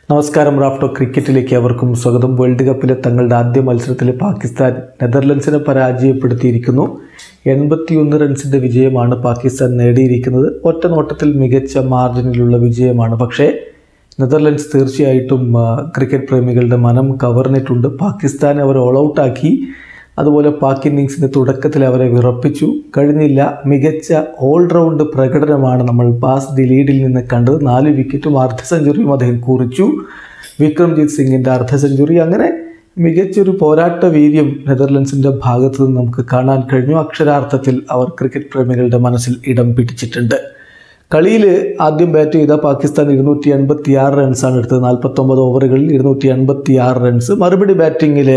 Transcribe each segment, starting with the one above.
നമസ്കാരം റാഫ്റ്റോ ക്രിക്കറ്റിലേക്ക് അവർക്കും സ്വാഗതം വേൾഡ് കപ്പിലെ തങ്ങളുടെ ആദ്യ മത്സരത്തിൽ പാകിസ്ഥാൻ നെതർലൻഡ്സിനെ പരാജയപ്പെടുത്തിയിരിക്കുന്നു എൺപത്തിയൊന്ന് റൺസിൻ്റെ വിജയമാണ് പാകിസ്ഥാൻ നേടിയിരിക്കുന്നത് ഒറ്റ നോട്ടത്തിൽ മികച്ച മാർജിനിലുള്ള വിജയമാണ് പക്ഷേ നെതർലൻഡ്സ് തീർച്ചയായിട്ടും ആ, ക്രിക്കറ്റ് പ്രേമികളുടെ മനം കവർന്നിട്ടുണ്ട് പാകിസ്ഥാനെ അവർ ഓൾ ഔട്ടാക്കി അതുപോലെ പാക് ഇന്നിങ്സിൻ്റെ തുടക്കത്തിൽ അവരെ വിറപ്പിച്ചു കഴിഞ്ഞില്ല മികച്ച ഓൾറൗണ്ട് പ്രകടനമാണ് നമ്മൾ ബാസ് ഡി ലീഡിൽ നിന്ന് കണ്ടത് നാല് വിക്കറ്റും അർദ്ധ സെഞ്ചുറിയും അദ്ദേഹം കുറിച്ചു വിക്രംജിത്ത് സിംഗിൻ്റെ അർദ്ധ സെഞ്ചുറി അങ്ങനെ മികച്ചൊരു പോരാട്ട വീര്യം നെതർലൻഡ്സിൻ്റെ ഭാഗത്തു നിന്ന് നമുക്ക് കാണാൻ കഴിഞ്ഞു അക്ഷരാർത്ഥത്തിൽ അവർ ക്രിക്കറ്റ് പ്രേമികളുടെ മനസ്സിൽ ഇടം പിടിച്ചിട്ടുണ്ട് കളിയിൽ ആദ്യം ബാറ്റ് ചെയ്ത പാകിസ്ഥാൻ ഇരുന്നൂറ്റി എൺപത്തി ആറ് റൺസാണ് എടുത്തത് നാൽപ്പത്തൊമ്പത് ഓവറുകളിൽ ഇരുന്നൂറ്റി എൺപത്തി ആറ് റൺസ് മറുപടി ബാറ്റിങ്ങിൽ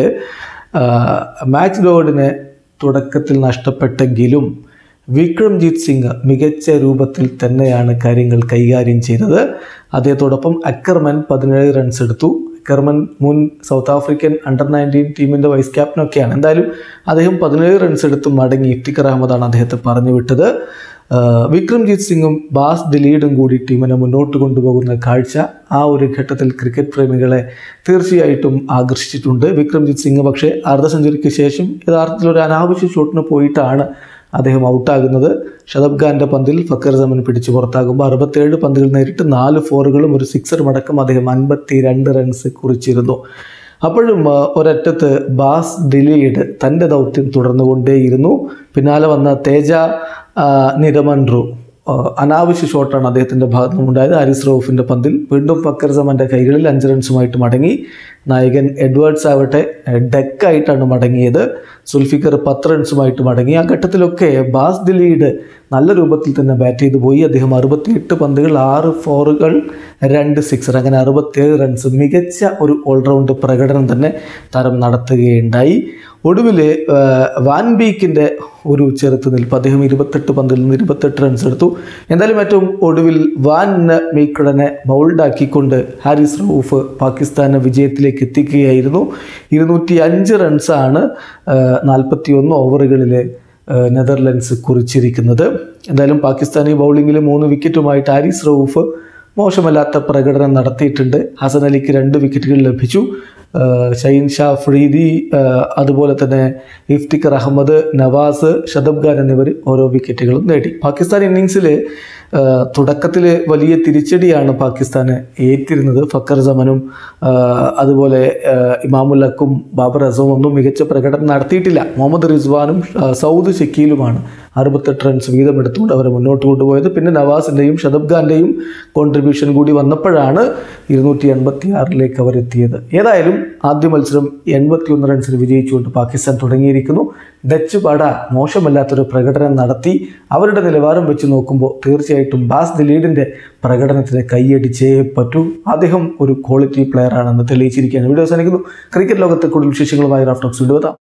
മാച്ച് ഡോഡിനെ തുടക്കത്തിൽ നഷ്ടപ്പെട്ടെങ്കിലും വിക്രംജിത്ത് സിംഗ് മികച്ച രൂപത്തിൽ തന്നെയാണ് കാര്യങ്ങൾ കൈകാര്യം ചെയ്തത് അദ്ദേഹത്തോടൊപ്പം അക്കർമൻ പതിനേഴ് റൺസ് എടുത്തു അക്കർമൻ മുൻ സൗത്ത് ആഫ്രിക്കൻ അണ്ടർ നയൻറ്റീൻ ടീമിൻ്റെ വൈസ് ക്യാപ്റ്റനൊക്കെയാണ് എന്തായാലും അദ്ദേഹം പതിനേഴ് റൺസ് എടുത്ത് മടങ്ങി ഇഫ്തിഖർ അഹമ്മദാണ് അദ്ദേഹത്തെ പറഞ്ഞു വിട്ടത് ആഹ് വിക്രംജിത്ത് സിംഗും ബാസ് ദിലീഡും കൂടി ടീമിനെ മുന്നോട്ട് കൊണ്ടുപോകുന്ന കാഴ്ച ആ ഒരു ഘട്ടത്തിൽ ക്രിക്കറ്റ് പ്രേമികളെ തീർച്ചയായിട്ടും ആകർഷിച്ചിട്ടുണ്ട് വിക്രംജിത്ത് സിംഗ് പക്ഷേ അർദ്ധ സെഞ്ചുറിക്ക് ശേഷം യഥാർത്ഥത്തിൽ ഒരു അനാവശ്യ ഷോട്ടിന് പോയിട്ടാണ് അദ്ദേഹം ഔട്ടാകുന്നത് ഷതബ് ഖാന്റെ പന്തിൽ ഫക്കർ സമൻ പിടിച്ച് പുറത്താകുമ്പോൾ അറുപത്തേഴ് പന്തുകൾ നേരിട്ട് നാല് ഫോറുകളും ഒരു സിക്സറും അടക്കം അദ്ദേഹം അൻപത്തി രണ്ട് റൺസ് കുറിച്ചിരുന്നു അപ്പോഴും ആ, ഒരറ്റത്ത് ബാസ് ഡിലീഡ് തൻ്റെ ദൗത്യം തുടർന്നുകൊണ്ടേയിരുന്നു പിന്നാലെ വന്ന തേജ ആ, നിരമൻറു ആ, അനാവശ്യ ഷോട്ടാണ് അദ്ദേഹത്തിൻ്റെ ഭാഗത്തു നിന്നുണ്ടായത് ഹാരിസ് റൌഫിൻ്റെ പന്തിൽ വീണ്ടും ഫക്കർ സമൻ്റെ കൈകളിൽ അഞ്ച് റൺസുമായിട്ട് മടങ്ങി നായകൻ എഡ്വേർഡ്സ് ആവട്ടെ ഡെക്കായിട്ടാണ് മടങ്ങിയത് സുൽഫിക്കർ പത്ത് റൺസുമായിട്ട് മടങ്ങി ആ ഘട്ടത്തിലൊക്കെ ബാസ് ദിലീഡ് നല്ല രൂപത്തിൽ തന്നെ ബാറ്റ് ചെയ്തു പോയി അദ്ദേഹം അറുപത്തിയെട്ട് പന്തുകൾ ആറ് ഫോറുകൾ രണ്ട് സിക്സർ അങ്ങനെ അറുപത്തേഴ് റൺസ് മികച്ച ഒരു ഓൾറൗണ്ട് പ്രകടനം തന്നെ താരം നടത്തുകയുണ്ടായി ഒടുവിൽ വാൻ ബീക്കിൻ്റെ ഒരു ചെറുത്ത് നിൽപ്പ് അദ്ദേഹം ഇരുപത്തെട്ട് പന്തിൽ നിന്ന് ഇരുപത്തെട്ട് റൺസ് എടുത്തു എന്തായാലും ഏറ്റവും ഒടുവിൽ വാൻ മീക്കടനെ ബൗൾഡാക്കിക്കൊണ്ട് ഹാരിസ് റൌഫ് പാകിസ്ഥാനെ വിജയത്തിലേക്ക് എത്തിക്കുകയായിരുന്നു ഇരുന്നൂറ്റി അഞ്ച് റൺസാണ് നാൽപ്പത്തി ഒന്ന് ഓവറുകളിൽ നെതർലൻഡ്സ് കുറിച്ചിരിക്കുന്നത് എന്തായാലും പാകിസ്ഥാനി ബൗളിങ്ങിൽ മൂന്ന് വിക്കറ്റുമായിട്ട് ഹാരിസ് റൌഫ് മോശമല്ലാത്ത പ്രകടനം നടത്തിയിട്ടുണ്ട് ഹസൻ അലിക്ക് രണ്ട് വിക്കറ്റുകൾ ലഭിച്ചു ആഹ് ഷൈൻ ഷാ ഫ്രീദി ആഹ് അതുപോലെ തന്നെ ഇഫ്തിഖർ അഹമ്മദ് നവാസ് ഷദബ് ഖാൻ എന്നിവർ ഓരോ വിക്കറ്റുകളും നേടി പാകിസ്ഥാൻ ഇന്നിങ്സിൽ തുടക്കത്തിൽ വലിയ തിരിച്ചടിയാണ് പാകിസ്ഥാന് ഏറ്റിരുന്നത് ഫക്കർ സമനും ആഹ് അതുപോലെ ആഹ് ഇമാമുൽ ഹക്കും ബാബർ അസവും ഒന്നും മികച്ച പ്രകടനം നടത്തിയിട്ടില്ല മുഹമ്മദ് റിസ്വാനും ആഹ് സൗദ് ഷക്കീലുമാണ് അറുപത്തെട്ട് റൺസ് വീതം എടുത്തുകൊണ്ട് അവരെ മുന്നോട്ട് കൊണ്ടുപോയത് പിന്നെ നവാസിൻ്റെയും ഷദബ് ഖാൻ്റെയും കോൺട്രിബ്യൂഷൻ കൂടി വന്നപ്പോഴാണ് ഇരുന്നൂറ്റി എൺപത്തി ആറിലേക്ക് അവർ എത്തിയത് ഏതായാലും ആദ്യ മത്സരം എൺപത്തിയൊന്ന് റൺസിന് വിജയിച്ചുകൊണ്ട് പാകിസ്ഥാൻ തുടങ്ങിയിരിക്കുന്നു ഡച്ച് പട മോശമല്ലാത്തൊരു പ്രകടനം നടത്തി അവരുടെ നിലവാരം വെച്ച് നോക്കുമ്പോൾ തീർച്ചയായിട്ടും ബാസ് ദിലീഡിൻ്റെ പ്രകടനത്തിന് കൈയടിച്ചേ പറ്റൂ അദ്ദേഹം ഒരു ക്വാളിറ്റി പ്ലെയർ ആണെന്ന് തെളിയിച്ചിരിക്കുകയാണ് വീഡിയോ അവസാനിക്കുന്നു ക്രിക്കറ്റ് ലോകത്തെ കൂടുതൽ വിശേഷങ്ങളുമായി റാഫ്റ്റോക്സ് വീഡിയോ